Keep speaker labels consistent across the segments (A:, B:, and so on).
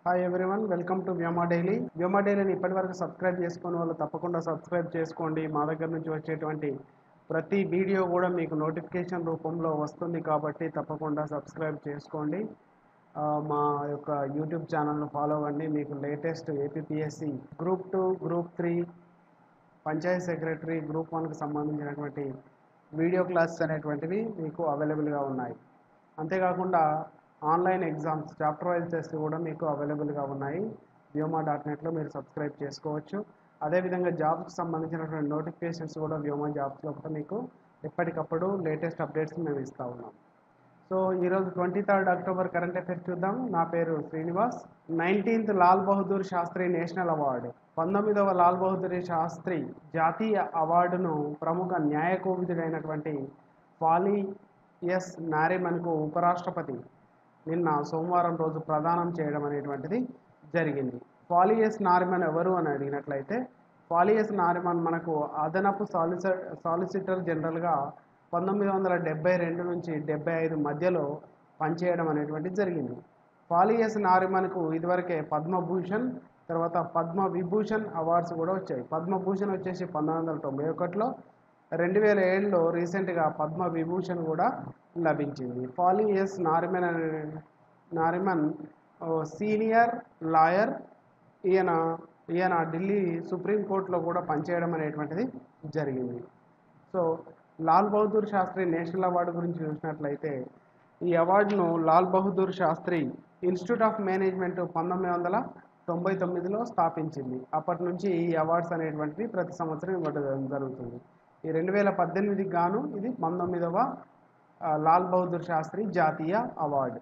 A: hi everyone welcome to Vyoma daily Vyoma డైలీని ఇప్పటివరకు subscribe చేసుకుని వాళ్ళు తప్పకుండా సబ్స్క్రైబ్ చేసుకోండి మా దగ్గర నుంచి వచ్చేటువంటి ప్రతి వీడియో కూడా మీకు నోటిఫికేషన్ రూపంలో వస్తుంది కాబట్టి తప్పకుండా సబ్స్క్రైబ్ చేసుకోండి ఆ, మా యొక్క యూట్యూబ్ ఛానల్ను ఫాలో అవ్వండి మీకు latest APSC group two group three panchayat secretary group వన్కి సంబంధించినటువంటి వీడియో క్లాసెస్ అనేటువంటివి మీకు అవైలబుల్గా ఉన్నాయి అంతేకాకుండా online exams chapter wise test కూడా మీకు అవైలబుల్గా ఉన్నాయి వ్యోమా డాట్ నెట్లో మీరు సబ్స్క్రైబ్ చేసుకోవచ్చు అదేవిధంగా జాబ్స్కి సంబంధించినటువంటి నోటిఫికేషన్స్ కూడా వ్యోమా జాబ్స్లో కూడా మీకు ఎప్పటికప్పుడు లేటెస్ట్ అప్డేట్స్ మేము ఇస్తూ ఉన్నాం సో ఈరోజు twenty third October current affairs చూద్దాం నా పేరు Srinivas nineteenth Lal Bahadur Shastri national award పంతొమ్మిదవ లాల్ బహదూర్ శాస్త్రి జాతీయ అవార్డును ప్రముఖ న్యాయ కోవిదుడైనటువంటి ఫాలీ ఎస్ నారిమన్కు ఉపరాష్ట్రపతి నిన్న సోమవారం రోజు ప్రదానం చేయడం అనేటువంటిది జరిగింది ఫాలియస్ నారిమన్ ఎవరు అని అడిగినట్లయితే ఫాలియస్ నారిమన్ మనకు అదనపు సాలిసి సాలిసిటర్ జనరల్గా పంతొమ్మిది వందల డెబ్బై రెండు నుంచి డెబ్బై ఐదు మధ్యలో పనిచేయడం అనేటువంటిది జరిగింది ఫాలియస్ నారిమన్కు ఇదివరకే పద్మభూషణ్ తర్వాత పద్మ విభూషణ్ అవార్డ్స్ కూడా వచ్చాయి పద్మభూషణ్ వచ్చేసి పంతొమ్మిది వందల తొంభై ఒకటిలో రెండు వేల ఏడులో రీసెంట్గా పద్మ విభూషణ్ కూడా లభించింది ఫాలియస్ నారిమన్ అనే నారిమన్ ఓ సీనియర్ లాయర్ ఈయన ఈయన ఢిల్లీ సుప్రీంకోర్టులో కూడా పనిచేయడం అనేటువంటిది జరిగింది so Lal Bahadur Shastri national award గురించి చూసినట్లయితే ఈ అవార్డును Lal Bahadur Shastri institute of management పంతొమ్మిది వందల తొంభై తొమ్మిదిలో స్థాపించింది అప్పటి నుంచి ఈ అవార్డ్స్ అనేటువంటివి ప్రతి సంవత్సరం ఇవ్వడం జరుగుతుంది ఈ రెండు వేల పద్దెనిమిదికి గాను ఇది పంతొమ్మిదవ ఆ, లాల్ బహదూర్ శాస్త్రి జాతీయ అవార్డు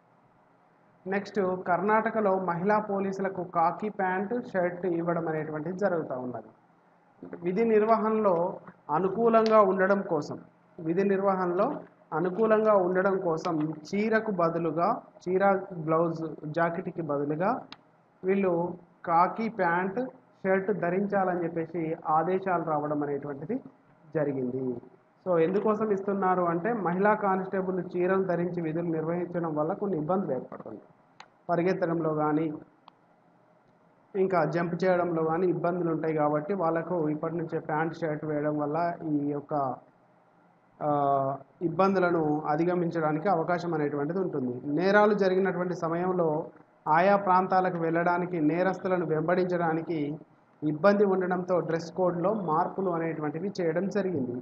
A: నెక్స్ట్ కర్ణాటకలో మహిళా పోలీసులకు కాకి ప్యాంట్ షర్ట్ ఇవ్వడం అనేటువంటిది జరుగుతూ ఉన్నది విధి నిర్వహణలో అనుకూలంగా ఉండడం కోసం విధి నిర్వహణలో అనుకూలంగా ఉండడం కోసం చీరకు బదులుగా చీర బ్లౌజ్ జాకెట్కి బదులుగా వీళ్ళు కాకి ప్యాంట్ షర్ట్ ధరించాలని చెప్పేసి ఆదేశాలు రావడం అనేటువంటిది జరిగింది సో ఎందుకోసం ఇస్తున్నారు అంటే మహిళా కానిస్టేబుల్ చీరలు ధరించి విధులు నిర్వహించడం వల్ల కొన్ని ఇబ్బందులు ఏర్పడుతుంది పరిగెత్తడంలో కానీ ఇంకా జంప్ చేయడంలో కానీ ఇబ్బందులు ఉంటాయి కాబట్టి వాళ్ళకు ఇప్పటి నుంచే ప్యాంట్ షర్ట్ వేయడం వల్ల ఈ యొక్క ఆ, ఇబ్బందులను అధిగమించడానికి అవకాశం అనేటువంటిది ఉంటుంది నేరాలు జరిగినటువంటి సమయంలో ఆయా ప్రాంతాలకు వెళ్ళడానికి నేరస్తులను వెంబడించడానికి ఇబ్బంది ఉండడంతో డ్రెస్ కోడ్లో మార్పులు అనేటువంటివి చేయడం జరిగింది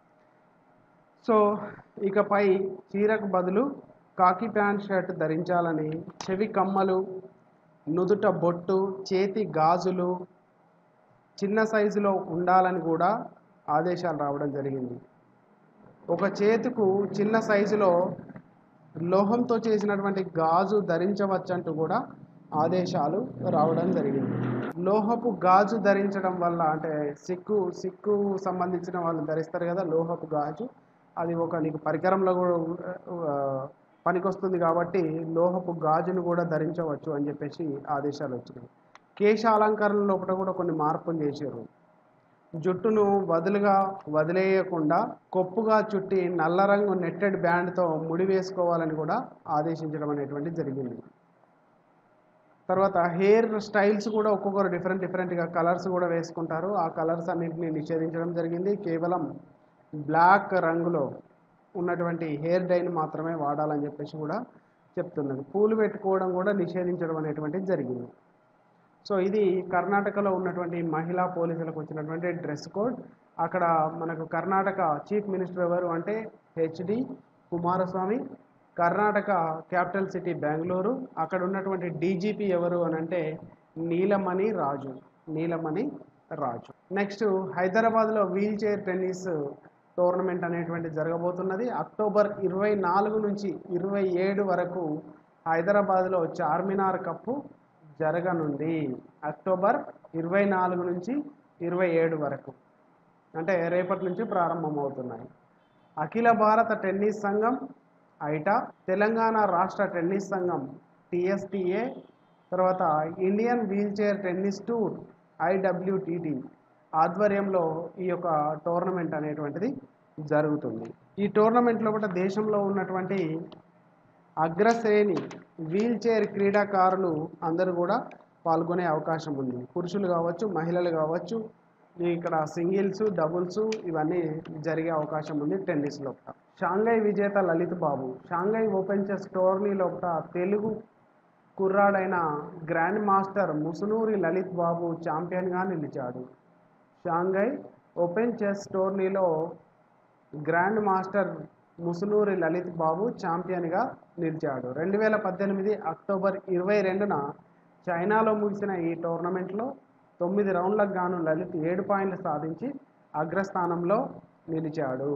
A: సో ఇకపై చీరకు బదులు కాకి ప్యాంట్ షర్ట్ ధరించాలని చెవి కమ్మలు నుదుట బొట్టు చేతి గాజులు చిన్న సైజులో ఉండాలని కూడా ఆదేశాలు రావడం జరిగింది ఒక చేతుకు చిన్న సైజులో లోహంతో చేసినటువంటి గాజు ధరించవచ్చంటూ కూడా ఆదేశాలు రావడం జరిగింది లోహపు గాజు ధరించడం వల్ల అంటే సిక్కు సిక్కు సంబంధించిన వాళ్ళు ధరిస్తారు కదా లోహపు గాజు అది ఒక నీకు పరికరంలో కూడా ఆ, పనికొస్తుంది కాబట్టి లోహపు గాజును కూడా ధరించవచ్చు అని చెప్పేసి ఆదేశాలు వచ్చినాయి కేశ అలంకరణ లోపల కూడా కొన్ని మార్పులు చేశారు జుట్టును వదులుగా వదిలేయకుండా కొప్పుగా చుట్టి నల్ల రంగు నెట్టెడ్ బ్యాండ్తో ముడి వేసుకోవాలని కూడా ఆదేశించడం అనేటువంటిది జరిగింది తర్వాత హెయిర్ స్టైల్స్ కూడా ఒక్కొక్కరు డిఫరెంట్ డిఫరెంట్గా కలర్స్ కూడా వేసుకుంటారు ఆ కలర్స్ అన్నింటినీ నిషేధించడం జరిగింది కేవలం బ్లాక్ రంగులో ఉన్నటువంటి హెయిర్ డైని మాత్రమే వాడాలని చెప్పేసి కూడా చెప్తున్నది పూలు పెట్టుకోవడం కూడా నిషేధించడం అనేటువంటిది జరిగింది సో ఇది కర్ణాటకలో ఉన్నటువంటి మహిళా పోలీసులకు వచ్చినటువంటి డ్రెస్ కోడ్ అక్కడ మనకు కర్ణాటక చీఫ్ మినిస్టర్ ఎవరు అంటే HD Kumaraswamy Karnataka capital city Bengaluru అక్కడ ఉన్నటువంటి డీజీపీ ఎవరు అని అంటే నీలమణి రాజు నీలమణి రాజు నెక్స్ట్ హైదరాబాద్లో వీల్ చైర్ టెన్నిస్ టోర్నమెంట్ అనేటువంటి జరగబోతున్నది అక్టోబర్ ఇరవై నాలుగు నుంచి ఇరవై ఏడు వరకు హైదరాబాద్లో చార్మినార్ కప్పు జరగనుంది అక్టోబర్ ఇరవై నాలుగు నుంచి ఇరవై ఏడు వరకు అంటే రేపటి నుంచి ప్రారంభమవుతున్నాయి అఖిల భారత టెన్నిస్ సంఘం ఐటా తెలంగాణ రాష్ట్ర టెన్నిస్ సంఘం టిఎస్టిఏ తర్వాత Indian wheelchair tennis tour IWTT ఆధ్వర్యంలో ఈ యొక్క టోర్నమెంట్ అనేటువంటిది జరుగుతుంది ఈ టోర్నమెంట్లో కూడా దేశంలో ఉన్నటువంటి అగ్రశ్రేణి వీల్ చైర్ క్రీడాకారులు అందరూ కూడా పాల్గొనే అవకాశం ఉంది పురుషులు కావచ్చు మహిళలు కావచ్చు ఇక్కడ సింగిల్స్ డబుల్స్ ఇవన్నీ జరిగే అవకాశం ఉంది టెన్నిస్ లోపల షాంఘై విజేత Lalit Babu Shanghai open chess tourney లోపల తెలుగు కుర్రాడైన గ్రాండ్ మాస్టర్ ముసునూరి లలిత్ బాబు ఛాంపియన్గా నిలిచాడు షాంఘై ఓపెన్ చెస్ టోర్నీలో గ్రాండ్ మాస్టర్ ముసునూరి లలిత్ బాబు ఛాంపియన్గా నిలిచాడు రెండు వేల పద్దెనిమిది అక్టోబర్ ఇరవై రెండున చైనాలో ముగిసిన ఈ టోర్నమెంట్లో తొమ్మిది రౌండ్లకు గాను లలిత్ ఏడు పాయింట్లు సాధించి అగ్రస్థానంలో నిలిచాడు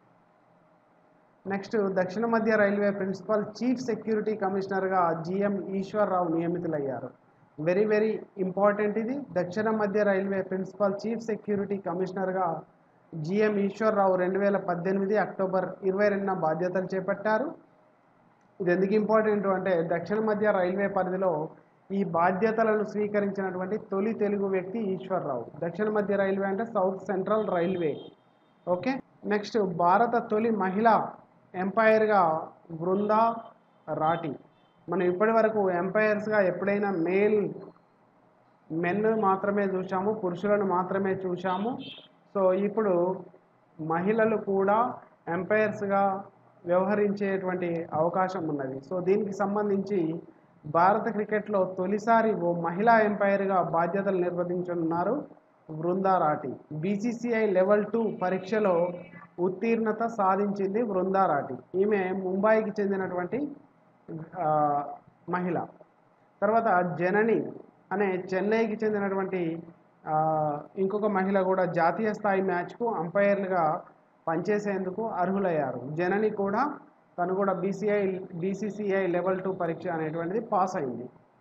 A: నెక్స్ట్ దక్షిణ మధ్య రైల్వే ప్రిన్సిపల్ చీఫ్ సెక్యూరిటీ కమిషనర్గా జిఎం ఈశ్వర్రావు నియమితులయ్యారు వెరీ వెరీ ఇంపార్టెంట్ ఇది దక్షిణ మధ్య రైల్వే ప్రిన్సిపల్ చీఫ్ సెక్యూరిటీ కమిషనర్గా జిఎం ఈశ్వర్రావు రెండు వేల పద్దెనిమిది అక్టోబర్ ఇరవై రెండున బాధ్యతలు చేపట్టారు ఇది ఎందుకు ఇంపార్టెంట్ అంటే దక్షిణ మధ్య రైల్వే పరిధిలో ఈ బాధ్యతలను స్వీకరించినటువంటి తొలి తెలుగు వ్యక్తి ఈశ్వర్రావు దక్షిణ మధ్య రైల్వే అంటే south central railway okay next భారత తొలి మహిళ ఎంపైర్గా బృందా రాటి మనం ఇప్పటి వరకు ఎంపైర్స్గా ఎప్పుడైనా మేల్ మెన్ మాత్రమే చూసాము పురుషులను మాత్రమే చూసాము సో ఇప్పుడు మహిళలు కూడా ఎంపైర్స్గా వ్యవహరించేటువంటి అవకాశం ఉన్నది సో దీనికి సంబంధించి భారత క్రికెట్లో తొలిసారి ఓ మహిళా ఎంపైర్గా బాధ్యతలు నిర్వహించనున్నారు Brinda Rathi BCCI level two పరీక్షలో ఉత్తీర్ణత సాధించింది బృందా రాఠి ఈమె ముంబైకి చెందినటువంటి ఆ, మహిళ తర్వాత జనని అనే చెన్నైకి చెందినటువంటి ఆ, ఇంకొక మహిళ కూడా జాతీయ స్థాయి మ్యాచ్కు అంపైర్లుగా పనిచేసేందుకు అర్హులయ్యారు జనని కూడా తను కూడా బీసీఐ బీసీసీఐ లెవెల్ టూ పరీక్ష అనేటువంటిది పాస్ అయింది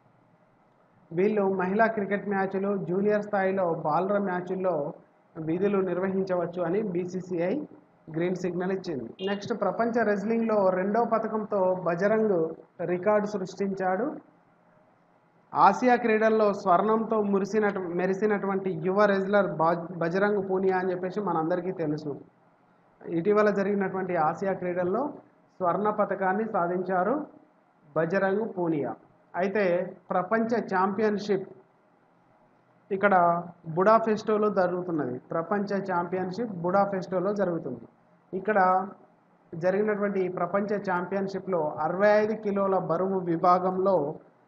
A: వీళ్ళు మహిళా క్రికెట్ మ్యాచ్లు జూనియర్ స్థాయిలో బాలర మ్యాచ్ల్లో విధులు నిర్వహించవచ్చు అని బీసీసీఐ గ్రీన్ సిగ్నల్ ఇచ్చింది నెక్స్ట్ ప్రపంచ రెజ్లింగ్లో రెండో పథకంతో బజరంగ్ రికార్డు సృష్టించాడు ఆసియా క్రీడల్లో స్వర్ణంతో మురిసినటు మెరిసినటువంటి యువ రెజ్లర్ బా- బజరంగ్ పూనియా అని చెప్పేసి మనందరికీ తెలుసు ఇటీవల జరిగినటువంటి ఆసియా క్రీడల్లో స్వర్ణ పథకాన్ని సాధించారు బజరంగ్ పూనియా అయితే ప్రపంచ ఛాంపియన్షిప్ ఇక్కడ బుడాఫెస్టోలో జరుగుతున్నది ప్రపంచ ఛాంపియన్షిప్ బుడాఫెస్టోలో జరుగుతుంది ఇక్కడ జరిగినటువంటి ఈ ప్రపంచ ఛాంపియన్షిప్లో అరవై ఐదు కిలోల బరువు విభాగంలో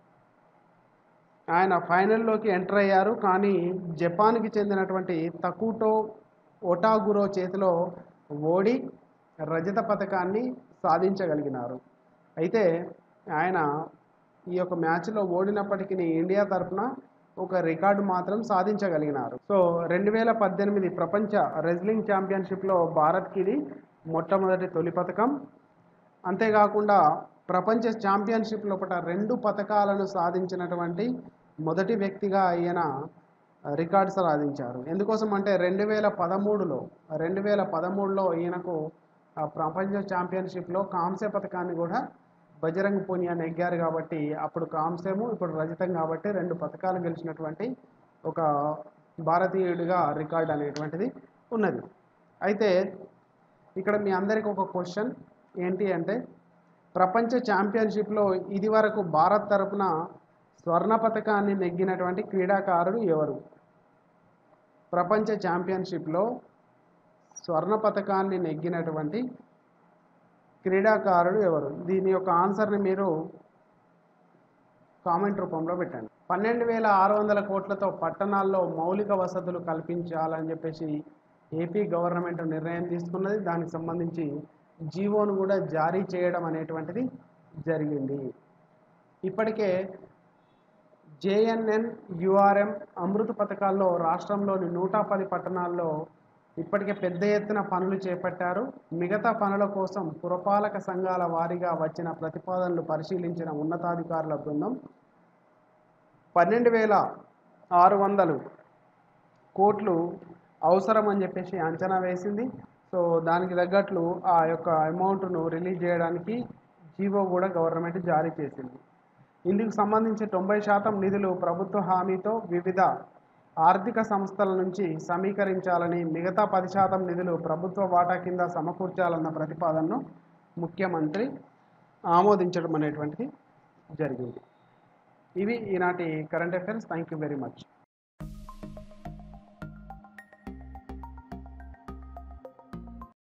A: ఆయన ఫైనల్లోకి ఎంటర్ అయ్యారు కానీ జపాన్కి చెందినటువంటి తకుటో ఒటాగురో చేతిలో ఓడి రజత పథకాన్ని సాధించగలిగినారు అయితే ఆయన ఈ యొక్క మ్యాచ్లో ఓడినప్పటికీ ఇండియా తరఫున ఒక రికార్డు మాత్రం సాధించగలిగినారు సో రెండు వేల పద్దెనిమిది ప్రపంచ రెజ్లింగ్ ఛాంపియన్షిప్లో భారత్కి ఇది మొట్టమొదటి తొలి పథకం అంతేకాకుండా ప్రపంచ ఛాంపియన్షిప్ లోపల రెండు పథకాలను సాధించినటువంటి మొదటి వ్యక్తిగా ఈయన రికార్డు సాధించారు ఎందుకోసం అంటే రెండు వేల పదమూడులో రెండు వేల పదమూడులో ఈయనకు ఆ ప్రపంచ ఛాంపియన్షిప్లో కాంస్య పథకాన్ని కూడా బజరంగ్ పూనియా నెగ్గారు కాబట్టి అప్పుడు కాంస్యము ఇప్పుడు రజతం కాబట్టి రెండు పథకాలు గెలిచినటువంటి ఒక భారతీయుడిగా రికార్డ్ అనేటువంటిది ఉన్నది అయితే ఇక్కడ మీ అందరికి ఒక క్వశ్చన్ ఏంటి అంటే ప్రపంచ ఛాంపియన్షిప్లో ఇది వరకు భారత్ తరపున స్వర్ణ పథకాన్ని నెగ్గినటువంటి క్రీడాకారుడు ఎవరు ప్రపంచ ఛాంపియన్షిప్లో స్వర్ణ పథకాన్ని నెగ్గినటువంటి క్రీడాకారుడు ఎవరు దీని యొక్క ఆన్సర్ని మీరు కామెంట్ రూపంలో పెట్టండి పన్నెండు వేల ఆరు వందల కోట్లతో పట్టణాల్లో మౌలిక వసతులు కల్పించాలని చెప్పేసి ఏపీ గవర్నమెంట్ నిర్ణయం తీసుకున్నది దానికి సంబంధించి జీవోను కూడా జారీ చేయడం అనేటువంటిది జరిగింది ఇప్పటికే జేఎన్ఎన్ యుఆర్ఎం అమృత పథకాల్లో రాష్ట్రంలోని నూట పది పట్టణాల్లో ఇప్పటికే పెద్ద ఎత్తున పనులు చేపట్టారు మిగతా పనుల కోసం పురపాలక సంఘాల వారీగా వచ్చిన ప్రతిపాదనలు పరిశీలించిన ఉన్నతాధికారుల బృందం పన్నెండు వేల ఆరు వందలు కోట్లు అవసరం అని చెప్పేసి అంచనా వేసింది సో దానికి తగ్గట్లు ఆ యొక్క అమౌంట్ను రిలీజ్ చేయడానికి జీవో కూడా గవర్నమెంట్ జారీ చేసింది ఇందుకు సంబంధించి తొంభై శాతం నిధులు ప్రభుత్వ హామీతో వివిధ ఆర్థిక సంస్థల నుంచి సమీకరించాలని మిగతా పది శాతం నిధులు ప్రభుత్వ వాటా కింద సమకూర్చాలన్న ప్రతిపాదనను ముఖ్యమంత్రి ఆమోదించడం అనేటువంటిది జరిగింది ఇవి ఈనాటి current affairs thank you very much